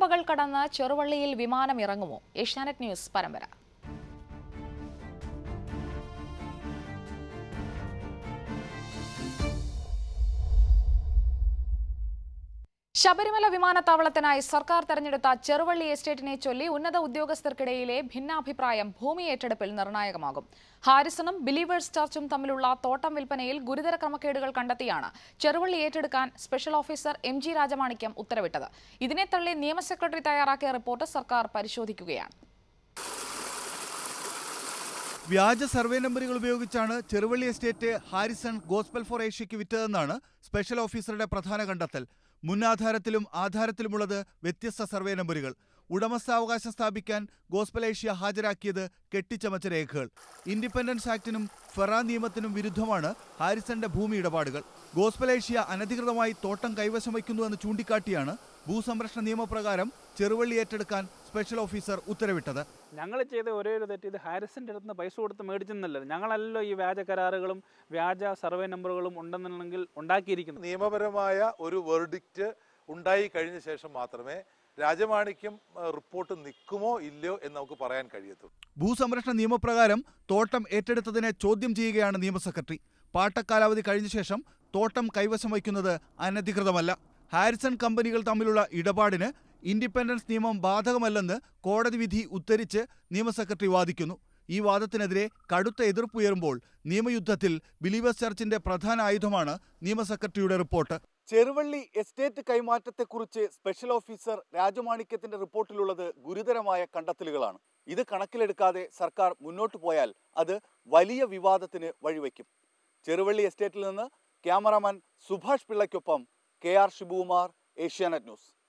രാപ്പകൽ കടന്ന് ചെറുവള്ളിയിൽ വിമാനം ഇറങ്ങുമോ ഏഷ്യാനെറ്റ് ന്യൂസ് പരമ്പര ശബരിമല വിമാനത്താവളത്തിനായി സർക്കാർ തെരഞ്ഞെടുത്ത ചെറുവള്ളി എസ്റ്റേറ്റിനെ ചൊല്ലി ഉന്നത ഉദ്യോഗസ്ഥർക്കിടയിലെ ഭിന്നാഭിപ്രായം ഭൂമി ഏറ്റെടുപ്പിൽ നിർണായകമാകും ഹാരിസണും ബിലീവേഴ്സ് ചർച്ചും തമ്മിലുള്ള തോട്ടം വിൽപ്പനയിൽ ഗുരുതര ക്രമക്കേടുകൾ കണ്ടെത്തിയാണ് ചെറുവള്ളി ഏറ്റെടുക്കാൻ special officer M G Rajamanickam ഉത്തരവിട്ടത് ഇതിനെ തള്ളി നിയമ സെക്രട്ടറി തയ്യാറാക്കിയ റിപ്പോർട്ട് സർക്കാർ പരിശോധിക്കുകയാണ് വ്യാജ സർവേ നമ്പറുകൾ ഉപയോഗിച്ചാണ് Cheruvally estate Harrison Gospel for ഏഷ്യയ്ക്ക് വിറ്റതെന്നാണ് സ്പെഷ്യൽ ഓഫീസറുടെ പ്രധാന കണ്ടെത്തൽ മുന്നാധാരത്തിലും ആധാരത്തിലുമുള്ളത് വ്യത്യസ്ത സർവേ നമ്പറുകൾ ഉടമസ്ഥാവകാശം സ്ഥാപിക്കാൻ ഗോസ്പൽ ഏഷ്യ ഹാജരാക്കിയത് കെട്ടിച്ചമച്ച രേഖകൾ ഇൻഡിപെൻഡൻസ് ആക്ടിനും ഫെറ നിയമത്തിനും വിരുദ്ധമാണ് ഹാരിസന്റെ ഭൂമി ഇടപാടുകൾ ഗോസ്പൽ ഏഷ്യ അനധികൃതമായി തോട്ടം കൈവശം വയ്ക്കുന്നുവെന്ന് ചൂണ്ടിക്കാട്ടിയാണ് ഭൂസംരക്ഷണ നിയമപ്രകാരം ചെറുവള്ളി ഏറ്റെടുക്കാൻ സ്പെഷ്യൽ ഓഫീസർ ഉത്തരവിട്ടത് ഞങ്ങൾ ചെയ്ത ഒരേ ഒരു തെറ്റ് ഇത് ഹാരിസിൻ്റെ അടുത്ത് നിന്ന് പൈസ കൊടുത്ത് മേടിച്ചെന്നല്ല ഞങ്ങളല്ലോ ഈ വ്യാജ കരാറുകളും വ്യാജ സർവേ നമ്പറുകളും ഉണ്ടെന്നുണ്ടെങ്കിൽ ഉണ്ടാക്കിയിരിക്കുന്നത് നിയമപരമായ ഒരു വെർഡിക്റ്റ് ഉണ്ടായി കഴിഞ്ഞ ശേഷം മാത്രമേ രാജമാണിക്യം ഏഹ്, റിപ്പോർട്ട് നിൽക്കുമോ ഇല്ലയോ എന്ന് നമുക്ക് പറയാൻ കഴിയത്തുള്ളൂ ഭൂസംരക്ഷണ നിയമപ്രകാരം തോട്ടം ഏറ്റെടുത്തതിനെ ചോദ്യം ചെയ്യുകയാണ് നിയമ സെക്രട്ടറി പാട്ടക്കാലാവധി കഴിഞ്ഞ ശേഷം തോട്ടം കൈവശം വയ്ക്കുന്നത് അനധികൃതമല്ല ഹാരിസൺ കമ്പനികൾ തമ്മിലുള്ള ഇടപാടിന് ഇൻഡിപെൻഡൻസ് നിയമം ബാധകമല്ലെന്ന് കോടതി വിധി ഉദ്ധരിച്ച് നിയമ സെക്രട്ടറി വാദിക്കുന്നു ഈ വാദത്തിനെതിരെ കടുത്ത എതിർപ്പുയരുമ്പോൾ നിയമയുദ്ധത്തിൽ ബിലീവേഴ്സ് ചർച്ചിന്റെ പ്രധാന ആയുധമാണ് നിയമ സെക്രട്ടറിയുടെ റിപ്പോർട്ട് ചെറുവള്ളി എസ്റ്റേറ്റ് കൈമാറ്റത്തെക്കുറിച്ച് സ്പെഷ്യൽ ഓഫീസർ രാജമാണിക്യത്തിന്റെ റിപ്പോർട്ടിലുള്ളത് ഗുരുതരമായ കണ്ടെത്തലുകളാണ് ഇത് കണക്കിലെടുക്കാതെ സർക്കാർ മുന്നോട്ടു പോയാൽ അത് വലിയ വിവാദത്തിന് വഴിവെക്കും ചെറുവള്ളി എസ്റ്റേറ്റിൽ നിന്ന് ക്യാമറാമാൻ സുഭാഷ് പിള്ളയ്ക്കൊപ്പം K R Shibukumar Asianet news